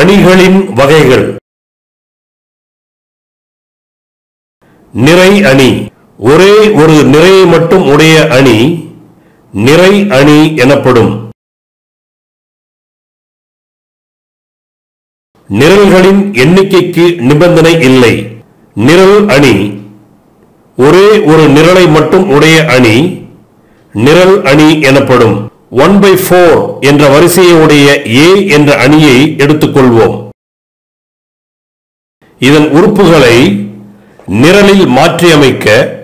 அணிகளின் வகைகள் நிறை அணி ஒரே ஒரு நிறையை மட்டும் உடைய அணி நிறை அணி எனப்படும் நிரல்களின் எண்ணிக்கைக்கு நிபந்தனை இல்லை நிரல் அணி ஒரே ஒரு நிரலை மட்டும் உடைய அணி நிரல் அணி எனப்படும் ஒன் பை ஃபோர் என்ற வரிசையை உடைய ஏ என்ற அணியை எடுத்துக்கொள்வோம் இதன் உறுப்புகளை நிரலில் மாற்றியமைக்க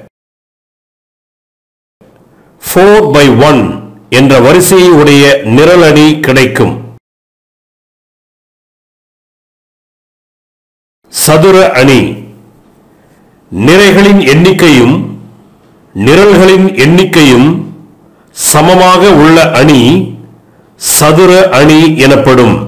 ஃபோர் பை ஒன் என்ற வரிசையை உடைய நிரல் அணி கிடைக்கும் சதுர அணி நிறைகளின் எண்ணிக்கையும் நிரல்களின் எண்ணிக்கையும் சமமாக உள்ள அணி சதுர அணி எனப்படும்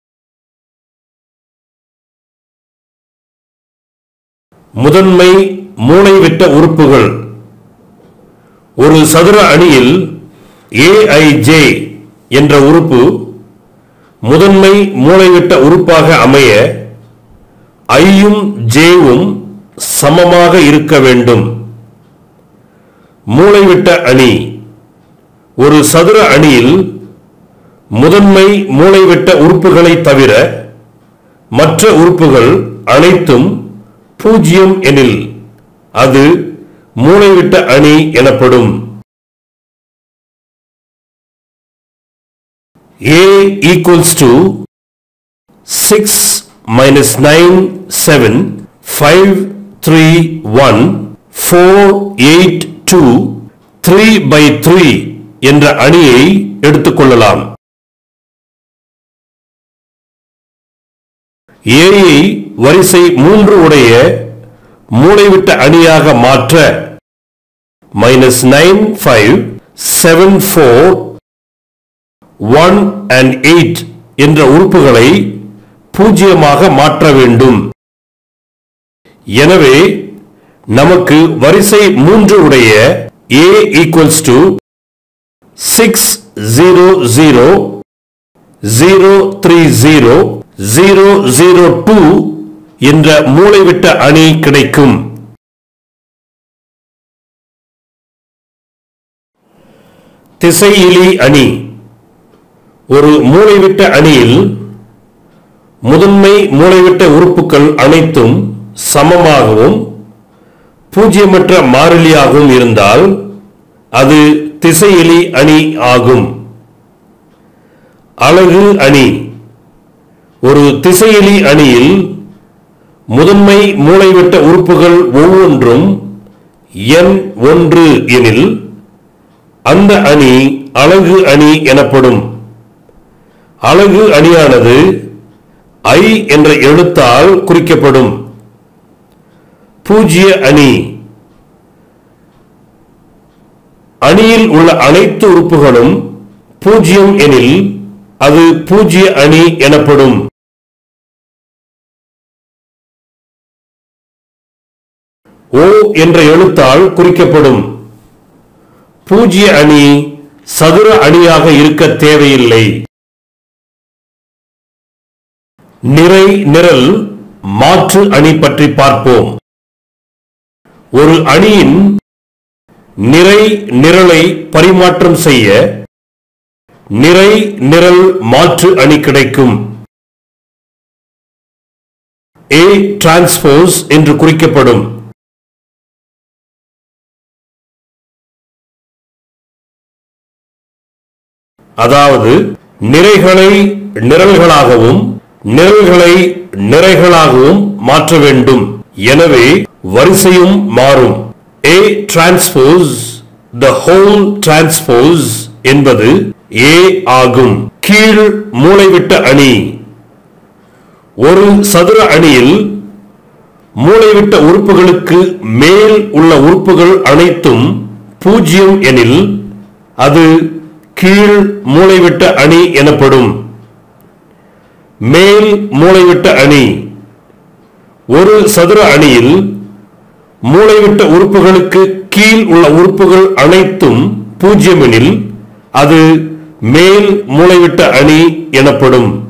முதன்மை மூளைவிட்ட உறுப்புகள் ஒரு சதுர அணியில் ஏஐஜே என்ற உறுப்பு முதன்மை மூளைவிட்ட உறுப்பாக அமைய ஐயும் ஜேவும் சமமாக இருக்க வேண்டும் மூளைவிட்ட அணி ஒரு சதுர அணியில் முதன்மை மூளைவிட்ட உறுப்புகளை தவிர மற்ற உறுப்புகள் அனைத்தும் பூஜ்ஜியம் எனில் அது மூளைவிட்ட அணி எனப்படும் A equals to 6 minus 9 7 5 3 1 4 8 2 3 by 3 என்ற அணியை எடுத்துக்கொள்ளலாம் ஏயை வரிசை மூன்று உடைய மூளைவிட்ட அணியாக மாற்ற minus nine five seven four one and eight என்ற உறுப்புகளை பூஜ்ஜியமாக மாற்ற வேண்டும் எனவே நமக்கு வரிசை மூன்று உடைய A equals to six zero zero zero three zero zero zero two என்ற மூளைவிட்ட அணி கிடைக்கும் திசையிலி அணி ஒரு மூளைவிட்ட அணியில் முதன்மை மூளைவிட்ட உறுப்புகள் அனைத்தும் சமமாகவும் பூஜ்ஜியமற்ற மாறிலியாகவும் இருந்தால் அது திசையிலி அணி ஆகும் அலகு அணி ஒரு திசையிலி அணியில் முதன்மை மூளைவிட்ட உறுப்புகள் ஒவ்வொன்றும் எண் ஒன்று எனில் அந்த அணி அலகு அணி எனப்படும் அலகு அணியானது ஐ என்ற எழுத்தால் குறிக்கப்படும் பூஜ்ய அணி அணியில் உள்ள அனைத்து உறுப்புகளும் பூஜ்யம் எனில் அது பூஜ்ய அணி எனப்படும் ஓ என்ற எழுத்தால் குறிக்கப்படும் பூஜ்ய அணி சதுர அணியாக இருக்க தேவையில்லை நிறை நிரல் மாற்று அணி பற்றி பார்ப்போம் ஒரு அணியின் நிறை நிரலை பரிமாற்றம் செய்ய நிறை நிரல் மாற்று அணி கிடைக்கும் ஏ டிரான்ஸ்போஸ் என்று குறிக்கப்படும் அதாவது நிறைகளை நிரல்களாகவும் நிரல்களை நிறைகளாகவும் மாற்ற வேண்டும் எனவே வரிசையும் மாறும் A transpose the whole transpose என்பது ஏ ஆகும் கீழ் மூளைவிட்ட அணி ஒரு சதுர அணியில் மூளைவிட்ட உறுப்புகளுக்கு மேல் உள்ள உறுப்புகள் அனைத்தும் பூஜ்ஜியம் எனில் அது கீழ் மூளைவிட்ட அணி எனப்படும் மேல் மூளைவிட்ட அணி ஒரு சதுர அணியில் மூளைவிட்ட உறுப்புகளுக்கு கீழ் உள்ள உறுப்புகள் அனைத்தும் பூஜ்ஜியம் எனில் அது மேல் மூளைவிட்ட அணி எனப்படும்